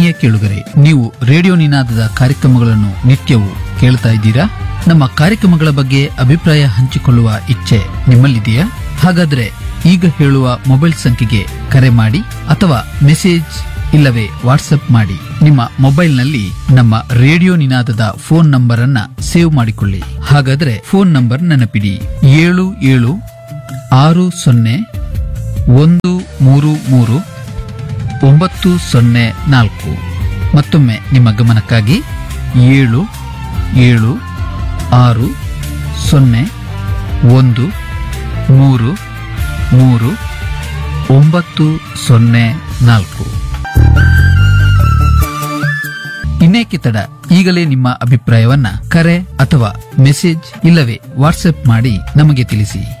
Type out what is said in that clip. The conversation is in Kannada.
ಆತ್ಮೀಯ ಕೇಳುಗರೆ ನೀವು ರೇಡಿಯೋ ನಿನಾದದ ಕಾರ್ಯಕ್ರಮಗಳನ್ನು ನಿತ್ಯವೂ ಕೇಳ್ತಾ ಇದ್ದೀರಾ ನಮ್ಮ ಕಾರ್ಯಕ್ರಮಗಳ ಬಗ್ಗೆ ಅಭಿಪ್ರಾಯ ಹಂಚಿಕೊಳ್ಳುವ ಇಚ್ಛೆ ನಿಮ್ಮಲ್ಲಿದೆಯಾ ಹಾಗಾದ್ರೆ ಈಗ ಹೇಳುವ ಮೊಬೈಲ್ ಸಂಖ್ಯೆಗೆ ಕರೆ ಮಾಡಿ ಅಥವಾ ಮೆಸೇಜ್ ಇಲ್ಲವೇ ವಾಟ್ಸ್ಆಪ್ ಮಾಡಿ ನಿಮ್ಮ ಮೊಬೈಲ್ನಲ್ಲಿ ನಮ್ಮ ರೇಡಿಯೋ ನಿನಾದದ ಫೋನ್ ನಂಬರ್ ಅನ್ನ ಸೇವ್ ಮಾಡಿಕೊಳ್ಳಿ ಹಾಗಾದ್ರೆ ಫೋನ್ ನಂಬರ್ ನೆನಪಿಡಿ ಏಳು ಏಳು ಆರು ಸೊನ್ನೆ ಒಂದು ಮೂರು ಮೂರು ಒಂಬತ್ತು ಸೊನ್ನೆ ನಾಲ್ಕು ಮತ್ತೊಮ್ಮೆ ನಿಮ್ಮ ಗಮನಕ್ಕಾಗಿ ಏಳು ಏಳು ಆರು ಸೊನ್ನೆ ಒಂದು ಮೂರು ಮೂರು ಒಂಬತ್ತು ಸೊನ್ನೆ ನಾಲ್ಕು ಇನ್ನೇಕೆ ತಡ ಈಗಲೇ ನಿಮ್ಮ ಅಭಿಪ್ರಾಯವನ್ನ ಕರೆ ಅಥವಾ ಮೆಸೇಜ್ ಇಲ್ಲವೇ ವಾಟ್ಸ್ಆಪ್ ಮಾಡಿ ನಮಗೆ ತಿಳಿಸಿ